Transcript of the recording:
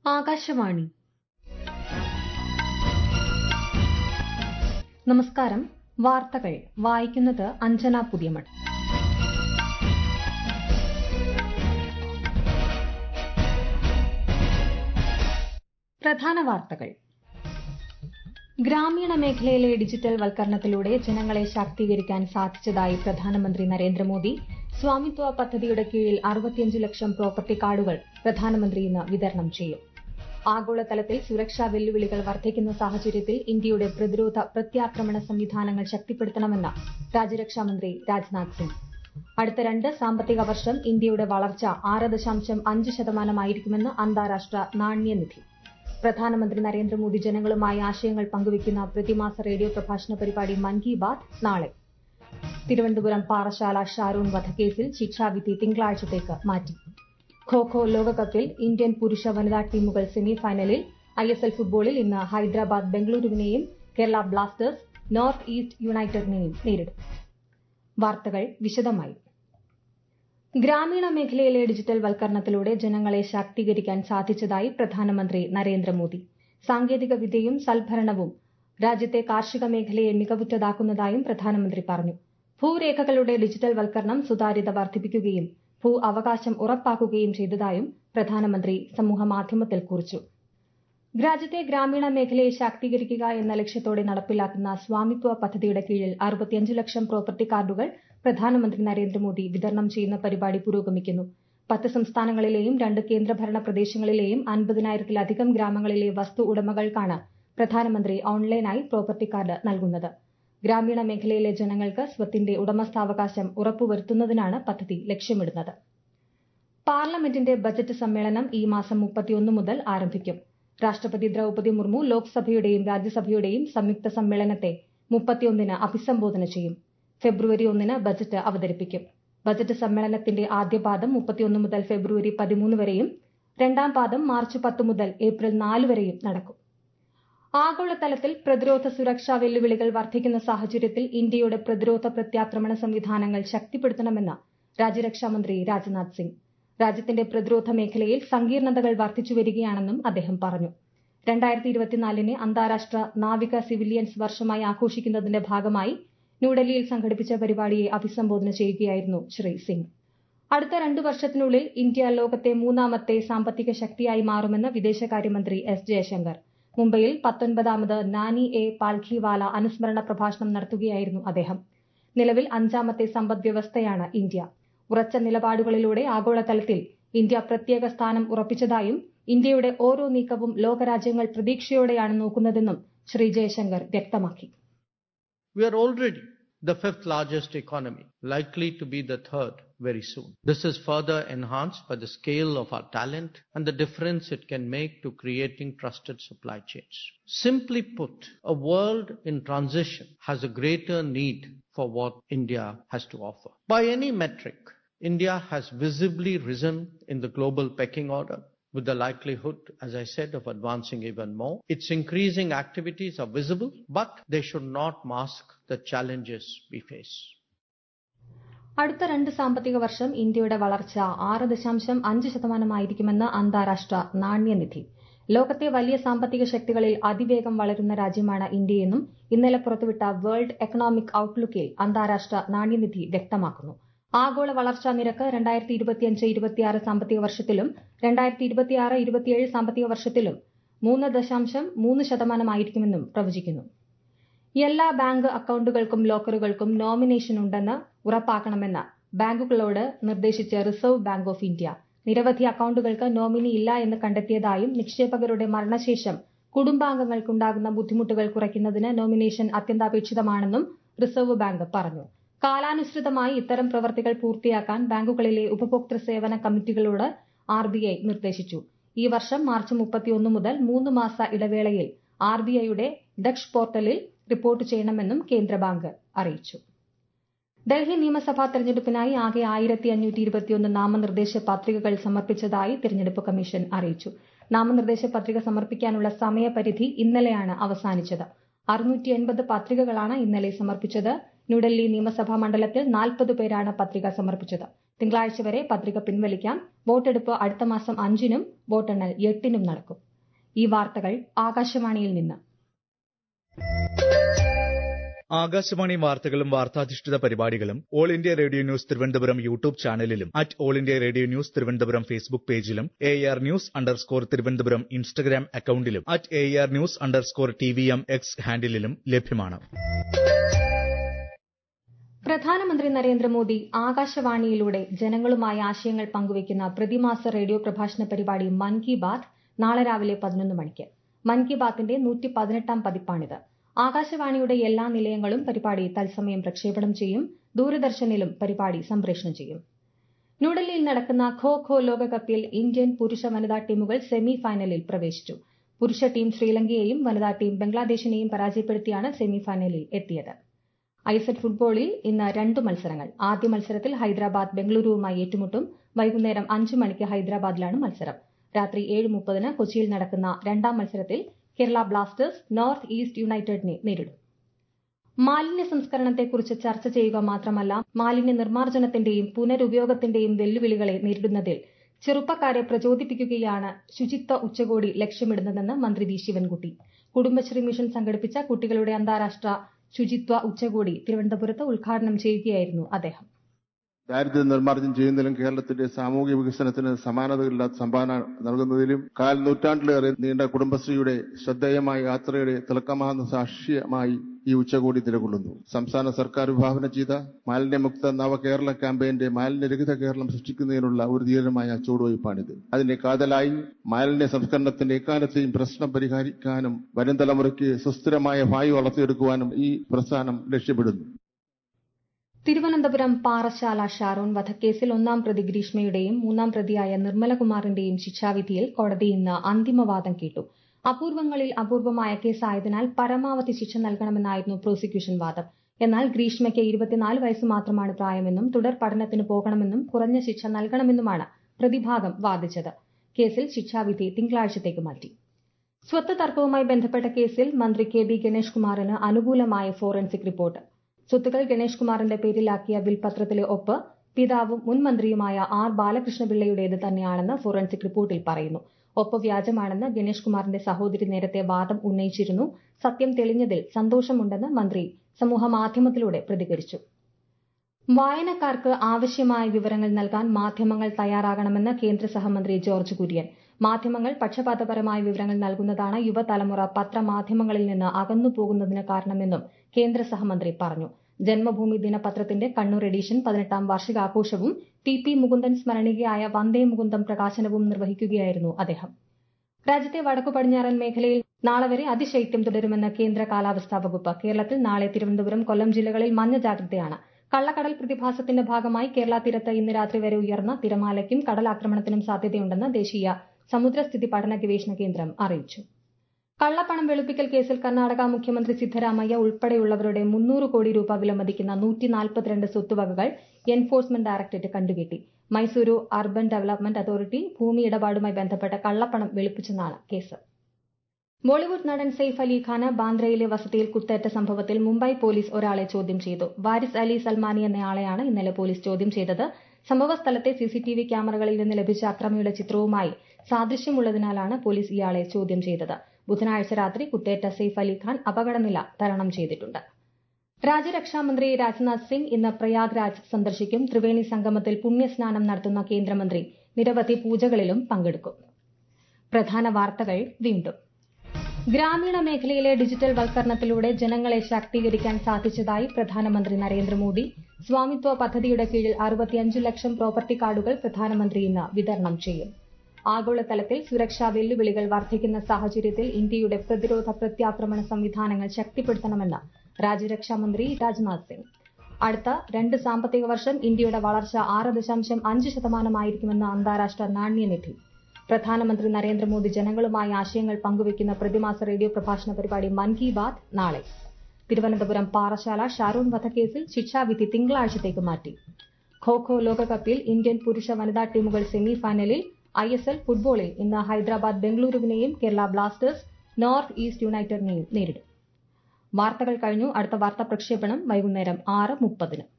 ആകാശവാണി നമസ്കാരം വാർത്തകൾ വായിക്കുന്നത് അഞ്ജന പുതിയമൺ പ്രധാന വാർത്തകൾ ഗ്രാമീണ മേഖലയിലെ ഡിജിറ്റൽ വൽക്കരണത്തിലൂടെ ജനങ്ങളെ ശാക്തീകരിക്കാൻ സാധിച്ചതായി പ്രധാനമന്ത്രി നരേന്ദ്രമോദി സ്വാമിത്വ പദ്ധതിയുടെ കീഴിൽ അറുപത്തിയഞ്ച് ലക്ഷം പ്രോപ്പർട്ടി കാർഡുകൾ പ്രധാനമന്ത്രി ഇന്ന് വിതരണം ചെയ്യും ആഗോളതലത്തിൽ സുരക്ഷാ വെല്ലുവിളികൾ വർദ്ധിക്കുന്ന സാഹചര്യത്തിൽ ഇന്ത്യയുടെ പ്രതിരോധ പ്രത്യാക്രമണ സംവിധാനങ്ങൾ ശക്തിപ്പെടുത്തണമെന്ന് രാജ്യരക്ഷാമന്ത്രി രാജ്നാഥ് സിംഗ് അടുത്ത രണ്ട് സാമ്പത്തിക വർഷം ഇന്ത്യയുടെ വളർച്ച ആറ് ദശാംശം അഞ്ച് ശതമാനമായിരിക്കുമെന്ന് അന്താരാഷ്ട്ര നാണ്യനിധി പ്രധാനമന്ത്രി നരേന്ദ്രമോദി ജനങ്ങളുമായി ആശയങ്ങൾ പങ്കുവയ്ക്കുന്ന പ്രതിമാസ റേഡിയോ പ്രഭാഷണ പരിപാടി മൻ കി ബാത് നാളെ തിരുവനന്തപുരം പാറശാല ഷാരൂൺ വധക്കേസിൽ ശിക്ഷാവിധി തിങ്കളാഴ്ചത്തേക്ക് മാറ്റി ഖോ ഖോ ലോകകപ്പിൽ ഇന്ത്യൻ പുരുഷ വനിതാ ടീമുകൾ സെമി ഫൈനലിൽ ഐഎസ്എൽ ഫുട്ബോളിൽ ഇന്ന് ഹൈദരാബാദ് ബംഗളൂരുവിനെയും കേരള ബ്ലാസ്റ്റേഴ്സ് നോർത്ത് ഈസ്റ്റ് യുണൈറ്റഡിനെയും നേരിടും വാർത്തകൾ വിശദമായി ഗ്രാമീണ മേഖലയിലെ ഡിജിറ്റൽ വൽക്കരണത്തിലൂടെ ജനങ്ങളെ ശാക്തീകരിക്കാൻ സാധിച്ചതായി പ്രധാനമന്ത്രി നരേന്ദ്രമോദി സാങ്കേതിക വിദ്യയും സൽഭരണവും രാജ്യത്തെ കാർഷിക മേഖലയെ മികവുറ്റതാക്കുന്നതായും പ്രധാനമന്ത്രി പറഞ്ഞു ഭൂരേഖകളുടെ ഡിജിറ്റൽ വൽക്കരണം സുതാര്യത വർദ്ധിപ്പിക്കുകയും ഭൂ അവകാശം ഉറപ്പാക്കുകയും ചെയ്തതായും പ്രധാനമന്ത്രി സമൂഹമാധ്യമത്തിൽ കുറിച്ചു രാജ്യത്തെ ഗ്രാമീണ മേഖലയെ ശാക്തീകരിക്കുക എന്ന ലക്ഷ്യത്തോടെ നടപ്പിലാക്കുന്ന സ്വാമിത്വ പദ്ധതിയുടെ കീഴിൽ അറുപത്തിയഞ്ച് ലക്ഷം പ്രോപ്പർട്ടി കാർഡുകൾ പ്രധാനമന്ത്രി നരേന്ദ്രമോദി വിതരണം ചെയ്യുന്ന പരിപാടി പുരോഗമിക്കുന്നു പത്ത് സംസ്ഥാനങ്ങളിലെയും രണ്ട് കേന്ദ്രഭരണ പ്രദേശങ്ങളിലെയും അൻപതിനായിരത്തിലധികം ഗ്രാമങ്ങളിലെ വസ്തു ഉടമകൾക്കാണ് പ്രധാനമന്ത്രി ഓൺലൈനായി പ്രോപ്പർട്ടി കാർഡ് നൽകുന്നത് ഗ്രാമീണ മേഖലയിലെ ജനങ്ങൾക്ക് സ്വത്തിന്റെ ഉടമസ്ഥാവകാശം ഉറപ്പുവരുത്തുന്നതിനാണ് പദ്ധതി ലക്ഷ്യമിടുന്നത് പാർലമെന്റിന്റെ ബജറ്റ് സമ്മേളനം ഈ മാസം മുപ്പത്തിയൊന്ന് മുതൽ ആരംഭിക്കും രാഷ്ട്രപതി ദ്രൌപതി മുർമു ലോക്സഭയുടെയും രാജ്യസഭയുടെയും സംയുക്ത സമ്മേളനത്തെ മുപ്പത്തിയൊന്നിന് അഭിസംബോധന ചെയ്യും ഫെബ്രുവരി ഒന്നിന് ബജറ്റ് അവതരിപ്പിക്കും ബജറ്റ് സമ്മേളനത്തിന്റെ ആദ്യപാദം മുപ്പത്തിയൊന്ന് മുതൽ ഫെബ്രുവരി പതിമൂന്ന് വരെയും രണ്ടാം പാദം മാർച്ച് പത്ത് മുതൽ ഏപ്രിൽ നാല് വരെയും നടക്കും ആഗോളതലത്തിൽ പ്രതിരോധ സുരക്ഷാ വെല്ലുവിളികൾ വർദ്ധിക്കുന്ന സാഹചര്യത്തിൽ ഇന്ത്യയുടെ പ്രതിരോധ പ്രത്യാക്രമണ സംവിധാനങ്ങൾ ശക്തിപ്പെടുത്തണമെന്ന് രാജ്യരക്ഷാമന്ത്രി രാജ്നാഥ് സിംഗ് രാജ്യത്തിന്റെ പ്രതിരോധ മേഖലയിൽ സങ്കീർണതകൾ വർദ്ധിച്ചുവരികയാണെന്നും അദ്ദേഹം പറഞ്ഞു രണ്ടായിരത്തി ഇരുപത്തിനാലിനെ അന്താരാഷ്ട്ര നാവിക സിവിലിയൻസ് വർഷമായി ആഘോഷിക്കുന്നതിന്റെ ഭാഗമായി ന്യൂഡൽഹിയിൽ സംഘടിപ്പിച്ച പരിപാടിയെ അഭിസംബോധന ചെയ്യുകയായിരുന്നു ശ്രീ സിംഗ് അടുത്ത രണ്ടു വർഷത്തിനുള്ളിൽ ഇന്ത്യ ലോകത്തെ മൂന്നാമത്തെ സാമ്പത്തിക ശക്തിയായി മാറുമെന്ന് വിദേശകാര്യമന്ത്രി എസ് ജയശങ്കർ മുംബൈയിൽ പത്തൊൻപതാമത് നാനി എ പാൽഖിവാല അനുസ്മരണ പ്രഭാഷണം നടത്തുകയായിരുന്നു അദ്ദേഹം നിലവിൽ അഞ്ചാമത്തെ സമ്പദ് വ്യവസ്ഥയാണ് ഇന്ത്യ ഉറച്ച നിലപാടുകളിലൂടെ ആഗോളതലത്തിൽ ഇന്ത്യ പ്രത്യേക സ്ഥാനം ഉറപ്പിച്ചതായും ഇന്ത്യയുടെ ഓരോ നീക്കവും ലോകരാജ്യങ്ങൾ പ്രതീക്ഷയോടെയാണ് നോക്കുന്നതെന്നും ശ്രീ ജയശങ്കർ വ്യക്തമാക്കി We are already the fifth largest economy, likely to be the third very soon. This is further enhanced by the scale of our talent and the difference it can make to creating trusted supply chains. Simply put, a world in transition has a greater need for what India has to offer. By any metric, India has visibly risen in the global pecking order with the likelihood, as I said, of advancing even more. Its increasing activities are visible, but they should not mask the challenges we face. അടുത്ത രണ്ട് സാമ്പത്തിക വർഷം ഇന്ത്യയുടെ വളർച്ച ആറ് ദശാംശം അഞ്ച് ശതമാനമായിരിക്കുമെന്ന് അന്താരാഷ്ട്ര നാണ്യനിധി ലോകത്തെ വലിയ സാമ്പത്തിക ശക്തികളിൽ അതിവേഗം വളരുന്ന രാജ്യമാണ് ഇന്ത്യയെന്നും ഇന്നലെ പുറത്തുവിട്ട വേൾഡ് എക്കണോമിക് ഔട്ട്ലുക്കിൽ അന്താരാഷ്ട്ര നാണ്യനിധി വ്യക്തമാക്കുന്നു ആഗോള വളർച്ചാ നിരക്ക് രണ്ടായിരത്തി ഇരുപത്തിയഞ്ച് ഇരുപത്തിയാറ് സാമ്പത്തിക വർഷത്തിലും രണ്ടായിരത്തി ഇരുപത്തിയാറ് ഇരുപത്തിയേഴ് സാമ്പത്തിക വർഷത്തിലും മൂന്ന് ദശാംശം മൂന്ന് ശതമാനമായിരിക്കുമെന്നും പ്രവചിക്കുന്നു എല്ലാ ബാങ്ക് അക്കൌണ്ടുകൾക്കും ലോക്കറുകൾക്കും നോമിനേഷൻ ഉണ്ടെന്ന് ഉറപ്പാക്കണമെന്ന് ബാങ്കുകളോട് നിർദ്ദേശിച്ച റിസർവ് ബാങ്ക് ഓഫ് ഇന്ത്യ നിരവധി അക്കൌണ്ടുകൾക്ക് നോമിനി ഇല്ല എന്ന് കണ്ടെത്തിയതായും നിക്ഷേപകരുടെ മരണശേഷം കുടുംബാംഗങ്ങൾക്കുണ്ടാകുന്ന ബുദ്ധിമുട്ടുകൾ കുറയ്ക്കുന്നതിന് നോമിനേഷൻ അത്യന്താപേക്ഷിതമാണെന്നും റിസർവ് ബാങ്ക് പറഞ്ഞു കാലാനുസൃതമായി ഇത്തരം പ്രവർത്തികൾ പൂർത്തിയാക്കാൻ ബാങ്കുകളിലെ ഉപഭോക്തൃ സേവന കമ്മിറ്റികളോട് ആർബിഐ നിർദ്ദേശിച്ചു ഈ വർഷം മാർച്ച് മുപ്പത്തിയൊന്ന് മുതൽ മൂന്ന് മാസ ഇടവേളയിൽ ആർബിഐയുടെ ദക്ഷ് പോർട്ടലിൽ റിപ്പോർട്ട് ചെയ്യണമെന്നും കേന്ദ്ര ബാങ്ക് അറിയിച്ചു ഡൽഹി നിയമസഭാ തെരഞ്ഞെടുപ്പിനായി ആകെ ആയിരത്തി അഞ്ഞൂറ്റി ഇരുപത്തിയൊന്ന് നാമനിർദ്ദേശ പത്രികകൾ സമർപ്പിച്ചതായി തെരഞ്ഞെടുപ്പ് കമ്മീഷൻ അറിയിച്ചു നാമനിർദ്ദേശ പത്രിക സമർപ്പിക്കാനുള്ള സമയപരിധി ഇന്നലെയാണ് അവസാനിച്ചത് അറുന്നൂറ്റി എൺപത് പത്രികകളാണ് ഇന്നലെ സമർപ്പിച്ചത് ന്യൂഡൽഹി നിയമസഭാ മണ്ഡലത്തിൽ നാൽപ്പത് പേരാണ് പത്രിക സമർപ്പിച്ചത് തിങ്കളാഴ്ച വരെ പത്രിക പിൻവലിക്കാം വോട്ടെടുപ്പ് അടുത്ത മാസം അഞ്ചിനും വോട്ടെണ്ണൽ എട്ടിനും നടക്കും ഈ വാർത്തകൾ ആകാശവാണിയിൽ നിന്ന് ആകാശവാണി വാർത്തകളും വാർത്താധിഷ്ഠിത പരിപാടികളും All India Radio news Thiruvananthapuram YouTube ചാനലിലും at All India Radio news Thiruvananthapuram Facebook പേജിലും A R news underscore Thiruvananthapuram Instagram അക്കൌണ്ടിലും at A R news underscore T V M X ഹാൻഡിലും ലഭ്യമാണ് പ്രധാനമന്ത്രി നരേന്ദ്രമോദി ആകാശവാണിയിലൂടെ ജനങ്ങളുമായി ആശയങ്ങൾ പങ്കുവയ്ക്കുന്ന പ്രതിമാസ റേഡിയോ പ്രഭാഷണ പരിപാടി മൻ കി ബാത് നാളെ രാവിലെ പതിനൊന്ന് മണിക്ക് മൻ കി ബാത്തിന്റെ നൂറ്റി പതിനെട്ടാം പതിപ്പാണിത് ആകാശവാണിയുടെ എല്ലാ നിലയങ്ങളും പരിപാടി തത്സമയം പ്രക്ഷേപണം ചെയ്യും ദൂരദർശനിലും പരിപാടി സംപ്രേഷണം ചെയ്യും ന്യൂഡൽഹിയിൽ നടക്കുന്ന ഖോ ഖോ ലോകകപ്പിൽ ഇന്ത്യൻ പുരുഷ വനിതാ ടീമുകൾ സെമി ഫൈനലിൽ പ്രവേശിച്ചു പുരുഷ ടീം ശ്രീലങ്കയെയും വനിതാ ടീം ബംഗ്ലാദേശിനെയും പരാജയപ്പെടുത്തിയാണ് സെമി ഫൈനലിൽ എത്തിയത് ഐസെറ്റ് ഫുട്ബോളിൽ ഇന്ന് രണ്ട് മത്സരങ്ങൾ ആദ്യ മത്സരത്തിൽ ഹൈദരാബാദ് ബംഗളൂരുവുമായി ഏറ്റുമുട്ടും വൈകുന്നേരം അഞ്ച് മണിക്ക് ഹൈദരാബാദിലാണ് മത്സരം രാത്രി ഏഴ് മുപ്പതിന് കൊച്ചിയിൽ നടക്കുന്ന രണ്ടാം മത്സരത്തിൽ കേരള ബ്ലാസ്റ്റേഴ്സ് നോർത്ത് ഈസ്റ്റ് യുണൈറ്റഡിനെ നേരിടും മാലിന്യ സംസ്കരണത്തെക്കുറിച്ച് ചർച്ച ചെയ്യുക മാത്രമല്ല മാലിന്യ നിർമ്മാർജ്ജനത്തിന്റെയും പുനരുപയോഗത്തിന്റെയും വെല്ലുവിളികളെ നേരിടുന്നതിൽ ചെറുപ്പക്കാരെ പ്രചോദിപ്പിക്കുകയാണ് ശുചിത്വ ഉച്ചകോടി ലക്ഷ്യമിടുന്നതെന്ന് മന്ത്രി വി ശിവൻകുട്ടി കുടുംബശ്രീ മിഷൻ സംഘടിപ്പിച്ച കുട്ടികളുടെ അന്താരാഷ്ട്ര ശുചിത്വ ഉച്ചകോടി തിരുവനന്തപുരത്ത് ഉദ്ഘാടനം ചെയ്യുകയായിരുന്നു അദ്ദേഹം ദാരിദ്ര്യം നിർമ്മാർജ്ജനം ചെയ്യുന്നതിലും കേരളത്തിന്റെ സാമൂഹിക വികസനത്തിന് സമാനതകളില്ലാത്ത സംഭാവന നൽകുന്നതിലും കാൽ നൂറ്റാണ്ടിലേറെ നീണ്ട കുടുംബശ്രീയുടെ ശ്രദ്ധേയമായ യാത്രയുടെ തിളക്കമാർന്ന സാക്ഷ്യമായി ഈ ഉച്ചകോടി നിലകൊള്ളുന്നു സംസ്ഥാന സർക്കാർ വിഭാവന ചെയ്ത മാലിന്യമുക്ത നവകേരള ക്യാമ്പയിന്റെ മാലിന്യരഹിത കേരളം സൃഷ്ടിക്കുന്നതിനുള്ള ഒരു ധീരമായ ചുവടുവയ്പ്പാണിത് അതിന്റെ കാതലായി മാലിന്യ സംസ്കരണത്തിന്റെ എക്കാലത്തെയും പ്രശ്നം പരിഹരിക്കാനും വരും തലമുറയ്ക്ക് സുസ്ഥിരമായ വായു വളർത്തിയെടുക്കുവാനും ഈ പ്രസ്ഥാനം ലക്ഷ്യമിടുന്നു തിരുവനന്തപുരം പാറശാല ഷാരോൺ വധക്കേസിൽ ഒന്നാം പ്രതി ഗ്രീഷ്മയുടെയും മൂന്നാം പ്രതിയായ നിർമ്മലകുമാറിന്റെയും ശിക്ഷാവിധിയിൽ കോടതി ഇന്ന് അന്തിമവാദം കേട്ടു അപൂർവങ്ങളിൽ അപൂർവമായ കേസായതിനാൽ പരമാവധി ശിക്ഷ നൽകണമെന്നായിരുന്നു പ്രോസിക്യൂഷൻ വാദം എന്നാൽ ഗ്രീഷ്മയ്ക്ക് ഇരുപത്തിനാല് വയസ്സ് മാത്രമാണ് പ്രായമെന്നും തുടർ പഠനത്തിന് പോകണമെന്നും കുറഞ്ഞ ശിക്ഷ നൽകണമെന്നുമാണ് പ്രതിഭാഗം വാദിച്ചത് കേസിൽ ശിക്ഷാവിധി തിങ്കളാഴ്ചത്തേക്ക് മാറ്റി സ്വത്ത് തർക്കവുമായി ബന്ധപ്പെട്ട കേസിൽ മന്ത്രി കെ ബി ഗണേഷ് കുമാറിന് അനുകൂലമായ ഫോറൻസിക് റിപ്പോർട്ട് സ്വത്തുക്കൾ ഗണേഷ് കുമാറിന്റെ പേരിലാക്കിയ വിൽപത്രത്തിലെ ഒപ്പ് പിതാവും മുൻ മന്ത്രിയുമായ ആർ ബാലകൃഷ്ണപിള്ളയുടേത് തന്നെയാണെന്ന് ഫോറൻസിക് റിപ്പോർട്ടിൽ പറയുന്നു ഒപ്പ് വ്യാജമാണെന്ന് ഗണേഷ് കുമാറിന്റെ സഹോദരി നേരത്തെ വാദം ഉന്നയിച്ചിരുന്നു സത്യം തെളിഞ്ഞതിൽ സന്തോഷമുണ്ടെന്ന് മന്ത്രി സമൂഹമാധ്യമത്തിലൂടെ പ്രതികരിച്ചു വായനക്കാർക്ക് ആവശ്യമായ വിവരങ്ങൾ നൽകാൻ മാധ്യമങ്ങൾ തയ്യാറാകണമെന്ന് കേന്ദ്ര സഹമന്ത്രി ജോർജ് കുര്യൻ മാധ്യമങ്ങൾ പക്ഷപാതപരമായ വിവരങ്ങൾ നൽകുന്നതാണ് യുവതലമുറ പത്രമാധ്യമങ്ങളിൽ നിന്ന് അകന്നു പോകുന്നതിന് കാരണമെന്നും കേന്ദ്ര സഹമന്ത്രി പറഞ്ഞു ജന്മഭൂമി ദിനപത്രത്തിന്റെ കണ്ണൂർ എഡിഷൻ പതിനെട്ടാം വാർഷികാഘോഷവും ടി പി മുകുന്ദൻ സ്മരണികയായ വന്ദേ മുകുന്ദം പ്രകാശനവും നിർവഹിക്കുകയായിരുന്നു അദ്ദേഹം രാജ്യത്തെ വടക്കു പടിഞ്ഞാറൻ മേഖലയിൽ നാളെ വരെ അതിശൈത്യം തുടരുമെന്ന് കേന്ദ്ര കാലാവസ്ഥാ വകുപ്പ് കേരളത്തിൽ നാളെ തിരുവനന്തപുരം കൊല്ലം ജില്ലകളിൽ മഞ്ഞ ജാഗ്രതയാണ് കള്ളക്കടൽ പ്രതിഭാസത്തിന്റെ ഭാഗമായി കേരള തീരത്ത് ഇന്ന് രാത്രി വരെ ഉയർന്ന തിരമാലയ്ക്കും കടലാക്രമണത്തിനും സാധ്യതയുണ്ടെന്ന് ദേശീയ സമുദ്രസ്ഥിതി പഠന ഗവേഷണ കേന്ദ്രം അറിയിച്ചു കള്ളപ്പണം വെളുപ്പിക്കൽ കേസിൽ കർണാടക മുഖ്യമന്ത്രി സിദ്ധരാമയ്യ ഉൾപ്പെടെയുള്ളവരുടെ മുന്നൂറ് കോടി രൂപ വിലമതിക്കുന്ന നൂറ്റി നാൽപ്പത്തിരണ്ട് സ്വത്തുവകകൾ എൻഫോഴ്സ്മെന്റ് ഡയറക്ടറേറ്റ് കണ്ടുകെട്ടി മൈസൂരു അർബൻ ഡെവലപ്മെന്റ് അതോറിറ്റി ഭൂമി ഇടപാടുമായി ബന്ധപ്പെട്ട കള്ളപ്പണം വെളുപ്പിച്ചെന്നാണ് കേസ് ബോളിവുഡ് നടൻ സെയ്ഫ് അലി ഖാന് ബാന്ദ്രയിലെ വസതിയിൽ കുത്തേറ്റ സംഭവത്തിൽ മുംബൈ പോലീസ് ഒരാളെ ചോദ്യം ചെയ്തു വാരിസ് അലി സൽമാനി എന്നയാളെയാണ് ഇന്നലെ പോലീസ് ചോദ്യം ചെയ്തത് സംഭവസ്ഥലത്തെ സിസിടിവി ക്യാമറകളിൽ നിന്ന് ലഭിച്ച അക്രമിയുടെ ചിത്രവുമായി സാദൃശ്യമുള്ളതിനാലാണ് പോലീസ് ഇയാളെ ചോദ്യം ചെയ്തത് ബുധനാഴ്ച രാത്രി കുത്തേറ്റ സെയ്ഫ് അലി ഖാൻ അപകടനില തരണം ചെയ്തിട്ടുണ്ട് രാജ്യരക്ഷാമന്ത്രി രാജ്നാഥ് സിംഗ് ഇന്ന് പ്രയാഗ്രാജ് സന്ദർശിക്കും ത്രിവേണി സംഗമത്തിൽ പുണ്യസ്നാനം നടത്തുന്ന കേന്ദ്രമന്ത്രി നിരവധി പൂജകളിലും പങ്കെടുക്കും പ്രധാന വാർത്തകൾ വീണ്ടും ഗ്രാമീണ മേഖലയിലെ ഡിജിറ്റൽ വൽക്കരണത്തിലൂടെ ജനങ്ങളെ ശാക്തീകരിക്കാൻ സാധിച്ചതായി പ്രധാനമന്ത്രി നരേന്ദ്രമോദി സ്വാമിത്വ പദ്ധതിയുടെ കീഴിൽ അറുപത്തിയഞ്ച് ലക്ഷം പ്രോപ്പർട്ടി കാർഡുകൾ പ്രധാനമന്ത്രി ഇന്ന് വിതരണം ചെയ്യും ആഗോളതലത്തിൽ സുരക്ഷാ വെല്ലുവിളികൾ വർദ്ധിക്കുന്ന സാഹചര്യത്തിൽ ഇന്ത്യയുടെ പ്രതിരോധ പ്രത്യാക്രമണ സംവിധാനങ്ങൾ ശക്തിപ്പെടുത്തണമെന്ന് രാജ്യരക്ഷാമന്ത്രി രാജ്നാഥ് സിംഗ് അടുത്ത രണ്ട് സാമ്പത്തിക വർഷം ഇന്ത്യയുടെ വളർച്ച ആറ് ദശാംശം അഞ്ച് ശതമാനമായിരിക്കുമെന്ന് അന്താരാഷ്ട്ര നാണ്യനിധി പ്രധാനമന്ത്രി നരേന്ദ്രമോദി ജനങ്ങളുമായി ആശയങ്ങൾ പങ്കുവയ്ക്കുന്ന പ്രതിമാസ റേഡിയോ പ്രഭാഷണ പരിപാടി മൻ കി ബാത് നാളെ തിരുവനന്തപുരം പാറശാല ഷാരൂൺ വധക്കേസിൽ ശിക്ഷാവിധി തിങ്കളാഴ്ചത്തേക്ക് മാറ്റി ഖോ ഖോ ലോകകപ്പിൽ ഇന്ത്യൻ പുരുഷ വനിതാ ടീമുകൾ സെമി ഫൈനലിൽ ഐ എസ് എൽ ഫുട്ബോളിൽ ഇന്ന് ഹൈദരാബാദ് ബംഗളൂരുവിനെയും കേരള ബ്ലാസ്റ്റേഴ്സ് നോർത്ത് ഈസ്റ്റ് യുണൈറ്റഡിനെയും നേരിടും വാർത്തകൾ കഴിഞ്ഞു അടുത്ത വാർത്താ പ്രക്ഷേപണം വൈകുന്നേരം ആറ് മുപ്പതിന്